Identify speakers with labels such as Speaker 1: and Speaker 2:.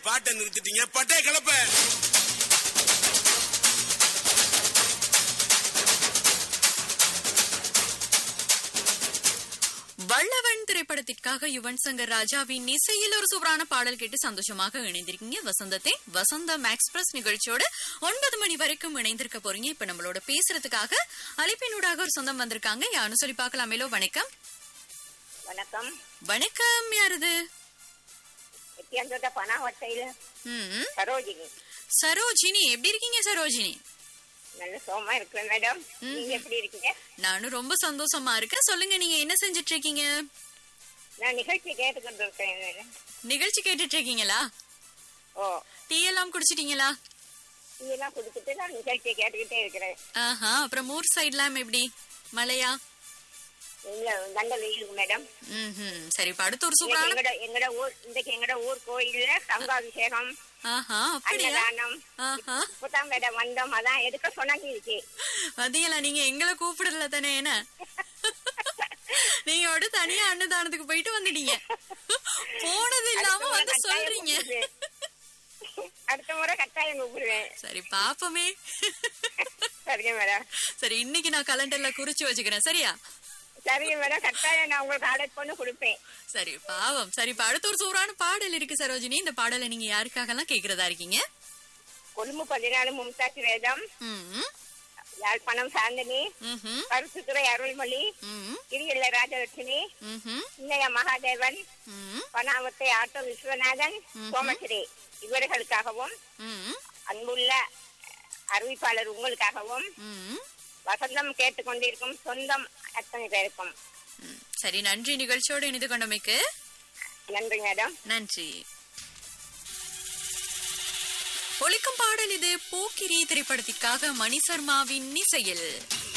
Speaker 1: பாட்டை நிறுத்திட்டீங்க பட்டே கிளப்ப
Speaker 2: வல்லவன் திரைப்படத்திற்காக யுவன் சங்கர் ராஜாவின் இசையில் ஒரு சூப்பரான பாடல் கேட்டு சந்தோஷமாக இணைந்திருக்கீங்க வசந்தத்தை வசந்தம் எக்ஸ்பிரஸ் நிகழ்ச்சியோட ஒன்பது மணி வரைக்கும் இணைந்திருக்க போறீங்க இப்ப நம்மளோட பேசுறதுக்காக அழைப்பினூடாக ஒரு சொந்தம் வந்திருக்காங்க யாருன்னு சொல்லி பார்க்கலாமேலோ வணக்கம்
Speaker 3: வணக்கம்
Speaker 2: வணக்கம் யாருது
Speaker 3: நித்யானந்த பனாவட்டையில
Speaker 2: ம்
Speaker 3: சரோஜினி
Speaker 2: சரோஜினி எப்படி இருக்கீங்க சரோஜினி
Speaker 3: நல்ல சோமா இருக்கிறேன் மேடம் நீங்க எப்படி இருக்கீங்க
Speaker 2: நானும் ரொம்ப சந்தோஷமா இருக்கேன் சொல்லுங்க நீங்க என்ன செஞ்சுட்டு இருக்கீங்க
Speaker 3: நான் நிகழ்ச்சி கேட்டுக்கொண்டு இருக்கேன் மேடம்
Speaker 2: நிகழ்ச்சி கேட்டுட்டு இருக்கீங்களா
Speaker 3: ஓ
Speaker 2: டீ எல்லாம் குடிச்சிட்டீங்களா
Speaker 3: இதெல்லாம் கொடுத்துட்டு நான் நிகழ்ச்சியை கேட்டுக்கிட்டே இருக்கிறேன்
Speaker 2: ஆஹா அப்புறம் ஊர் சைட்லாம் எப்படி மழையா
Speaker 3: இல்ல நல்ல வெயிலுக்கு மேடம்
Speaker 2: ம்ஹும். சரி இப்ப அடுத்த ஒரு
Speaker 3: இன்னைக்கு
Speaker 2: சூப்பரான
Speaker 3: எங்கட எங்கட ஊர் இன்றைக்கு எங்கட ஊர் கோயில்ல சங்காபிஷேகம்
Speaker 2: ஆஹா அப்படியா
Speaker 3: அன்னதானம்
Speaker 2: ஆஹா
Speaker 3: இப்பதான் மேடம் வந்தோம் அதான் எடுக்க சொன்னாங்க இருக்கு
Speaker 2: மதியல நீங்க எங்களை கூப்பிடல தானே என்ன நீங்க ஒரு தனியா அன்னதானத்துக்கு போயிட்டு வந்துட்டீங்க போனது இல்லாம வந்து சொல்றீங்க
Speaker 3: அடுத்த முறை கட்டாயம் கூப்பிடுவேன்
Speaker 2: சரி பாப்போமே
Speaker 3: சரிங்க மேடம்
Speaker 2: சரி இன்னைக்கு நான் கலண்டர்ல குறிச்சு வச்சுக்கிறேன் சரியா
Speaker 3: சரிங்க மேடம் கட்டாயம் நான் உங்களுக்கு ஆர்டர் பண்ணி கொடுப்பேன்
Speaker 2: சரி பாவம் சரி இப்ப அடுத்த ஒரு சூப்பரான பாடல் இருக்கு சரோஜினி இந்த பாடலை நீங்க யாருக்காகலாம் கேக்குறதா இருக்கீங்க
Speaker 3: கொழும்பு பதினாலு மும்தாஜ் வேதம்
Speaker 2: ம்
Speaker 3: யாழ்ப்பாணம் சாந்தினி
Speaker 2: ம்ஹும்.
Speaker 3: கருத்துத்துறை அருள்மொழி
Speaker 2: ம்
Speaker 3: கிரியல்ல ராஜலட்சுமி
Speaker 2: ம்ஹும்.
Speaker 3: இன்னைய மகாதேவன்
Speaker 2: ம்
Speaker 3: பனாவத்தை ஆட்டோ விஸ்வநாதன் சோமஸ்ரீ இவர்களுக்காகவும்
Speaker 2: ம்
Speaker 3: அன்புள்ள அறிவிப்பாளர் உங்களுக்காகவும்
Speaker 2: ம்
Speaker 3: வசந்தம் கேட்டுக்கொண்டிருக்கும் சொந்தம் அத்தனை பேருக்கும்
Speaker 2: ம். சரி நன்றி நிகழ்ச்சியோடு இணைந்து கொண்டமைக்கு
Speaker 3: நன்றி மேடம்
Speaker 2: நன்றி ஒலிக்கும் பாடல் இது போக்கிரி திரைப்படத்திற்காக மணி சர்மாவின் இசையில்